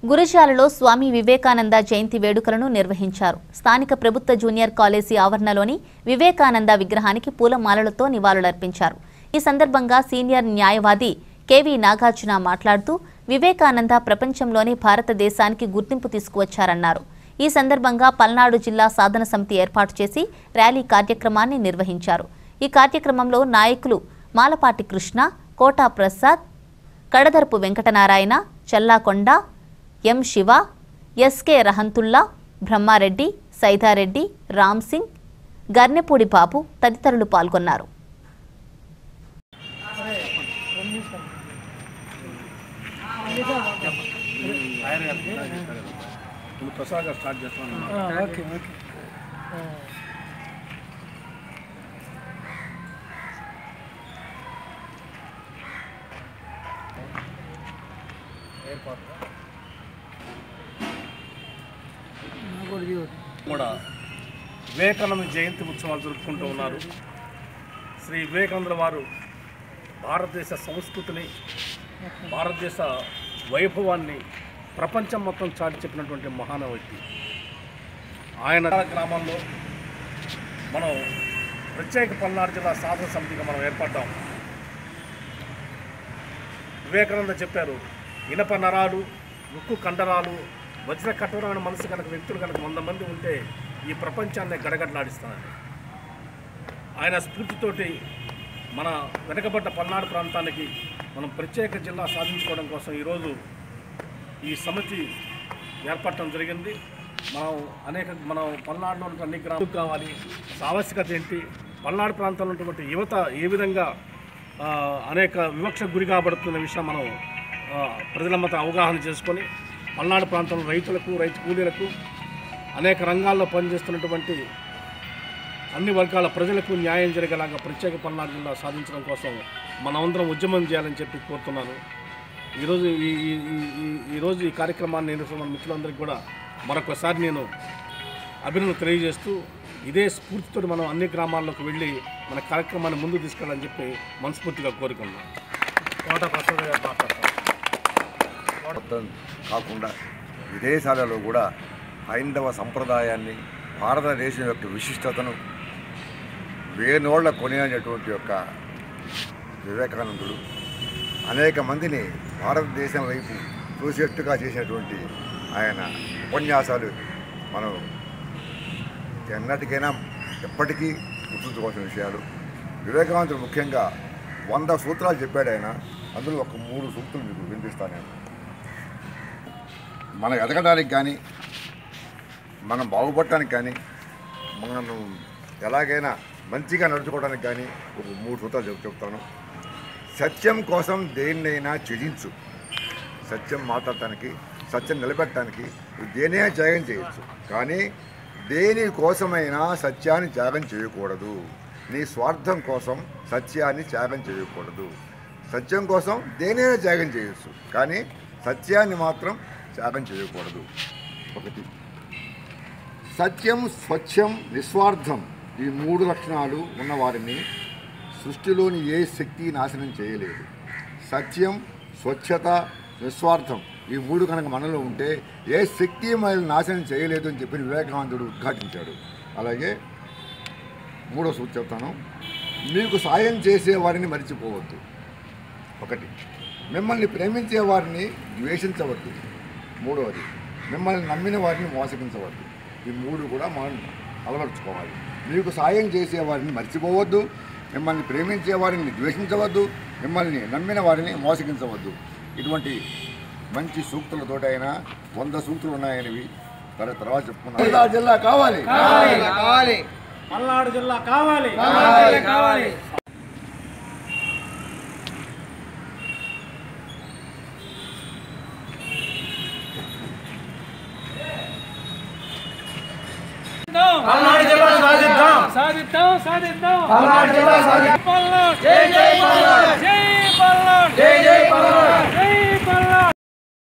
గురజాలలో స్వామి వివేకానంద జయంతి వేడుకలను నిర్వహించారు స్థానిక ప్రభుత్వ జూనియర్ కాలేజీ ఆవరణలోని వివేకానంద విగ్రహానికి పూలమాలలతో నివాళులర్పించారు ఈ సందర్భంగా సీనియర్ న్యాయవాది కెవి నాగార్జున మాట్లాడుతూ వివేకానంద ప్రపంచంలోనే భారతదేశానికి గుర్తింపు తీసుకువచ్చారన్నారు ఈ సందర్భంగా పల్నాడు జిల్లా సాధన సమితి ఏర్పాటు చేసి ర్యాలీ కార్యక్రమాన్ని నిర్వహించారు ఈ కార్యక్రమంలో నాయకులు మాలపాటి కృష్ణ కోటా ప్రసాద్ కడదర్పు వెంకటనారాయణ చల్లాకొండ ఎం శివ ఎస్కే రహంతుల్లా బ్రహ్మారెడ్డి సైదారెడ్డి రామ్ సింగ్ గర్నెపూడి బాబు తదితరులు పాల్గొన్నారు ప్రసాద్ గారు స్టార్ట్ చేస్తాను ఓకే ఓకే కూడా వివేకానంద జయంతి ఉత్సవాలు జరుపుకుంటూ ఉన్నారు శ్రీ వివేకానంద వారు భారతదేశ సంస్కృతిని భారతదేశ వైభవాన్ని ప్రపంచం మొత్తం చాటి చెప్పినటువంటి మహాన వ్యక్తి ఆయన గ్రామంలో మనం ప్రత్యేక పల్నాడు జిల్లా సాధన సమితిగా మనం ఏర్పడ్డాం వివేకానంద చెప్పారు ఇనప నరాలు ఉక్కు కండరాలు వజ్ర కఠోరమైన మనసు కనుక వ్యక్తులు కనుక వంద మంది ఉంటే ఈ ప్రపంచాన్ని గడగడలాడిస్తానని ఆయన స్ఫూర్తితోటి మన వెనకబడ్డ పల్నాడు ప్రాంతానికి మనం ప్రత్యేక జిల్లా సాధించుకోవడం కోసం ఈరోజు ఈ సమితి ఏర్పడటం జరిగింది మనం అనేక మనం పల్నాడులో ఉన్న అన్ని గ్రామాలు కావాలి అసలు ఆవశ్యకత ఏంటి పల్నాడు ప్రాంతంలో ఉన్నటువంటి యువత ఏ విధంగా ఆ, అనేక వివక్షకు గురి కాబడుతున్న విషయం మనం ఆ, ప్రజల మత అవగాహన చేసుకొని పల్నాడు ప్రాంతంలో రైతులకు రైతు కూలీలకు అనేక రంగాల్లో పనిచేస్తున్నటువంటి అన్ని వర్గాల ప్రజలకు న్యాయం జరిగేలాగా ప్రత్యేక పల్నాడు జిల్లా సాధించడం కోసం మనమందరం ఉద్యమం చేయాలని చెప్పి కోరుతున్నాను ఈరోజు ఈ ఈ- ఈ- ఈ- ఈరోజు ఈ కార్యక్రమాన్ని నిర్వహిస్తున్న మన మిత్రులందరికీ కూడా మరొకసారి నేను అభినందన తెలియజేస్తూ ఇదే స్ఫూర్తితో మనం అన్ని గ్రామాల్లోకి వెళ్ళి మన కార్యక్రమాన్ని ముందుకు తీసుకెళ్ళాలని చెప్పి మనస్ఫూర్తిగా కోరుకున్నాను కోట ప్రసాద్ గారు మాట్లాడతారు మొత్తం కాకుండా విదేశాలలో కూడా హైందవ సంప్రదాయాన్ని భారతదేశం యొక్క విశిష్టతను వేనోళ్ల కొనియాడినటువంటి యొక్క వివేకానందుడు అనేక మందిని భారతదేశం వైపు చూసేట్టుగా చేసినటువంటి ఆయన ఉపన్యాసాలు మనం ఎన్నటికైనా ఎప్పటికీ గుర్తుంచుకోవాల్సిన విషయాలు వివేకానందుడు ముఖ్యంగా వంద సూత్రాలు చెప్పాడు ఆయన అందులో ఒక మూడు సూక్తులు మీకు వినిపిస్తాను నేను మనం ఎదగడానికి కానీ మనం బాగుపడటానికి కానీ మనం ఎలాగైనా మంచిగా నడుచుకోవడానికి కానీ ఒక మూడు సూత్రాలు చెప్ చెప్తాను సత్యం కోసం దేన్నైనా త్యజించు సత్యం మాట్లాడటానికి సత్యం నిలబెట్టడానికి నువ్వు దేనైనా త్యాగం చేయొచ్చు కానీ దేని కోసమైనా సత్యాన్ని త్యాగం చేయకూడదు నీ స్వార్థం కోసం సత్యాన్ని త్యాగం చేయకూడదు సత్యం కోసం దేనైనా త్యాగం చేయొచ్చు కానీ సత్యాన్ని మాత్రం త్యాగం చేయకూడదు ఒకటి సత్యం స్వచ్ఛం నిస్వార్థం ఈ మూడు లక్షణాలు ఉన్నవారిని సృష్టిలోని ఏ శక్తి నాశనం చేయలేదు సత్యం స్వచ్ఛత నిస్వార్థం ఈ మూడు కనుక మనలో ఉంటే ఏ శక్తి మనల్ని నాశనం చేయలేదు అని చెప్పి వివేకానందుడు ఉద్ఘాటించాడు అలాగే మూడో సూచి చెప్తాను మీకు సాయం చేసే వారిని మర్చిపోవద్దు ఒకటి మిమ్మల్ని ప్రేమించే వారిని ద్వేషించవద్దు మూడవది మిమ్మల్ని నమ్మిన వారిని మోసగించవద్దు ఈ మూడు కూడా మనం అలవర్చుకోవాలి మీకు సాయం చేసే వారిని మర్చిపోవద్దు మిమ్మల్ని ప్రేమించే వారిని ద్వేషించవద్దు మిమ్మల్ని నమ్మిన వారిని మోసగించవద్దు ఇటువంటి మంచి సూక్తులతోటి అయినా వంద సూక్తులు ఉన్నాయనివి తర్వాత తర్వాత చెప్పుకున్నాను జిల్లా జిల్లా కావాలి పల్నాడు జిల్లా కావాలి కావాలి పల్నాడు జిల్లా సాధిద్దాం సాధిద్దాం సాధిద్దాం పల్నాడు జిల్లా సాధిద్దాం పల్నాడు జై జై పల్నాడు జై పల్నాడు జై జై పల్నాడు జై పల్నాడు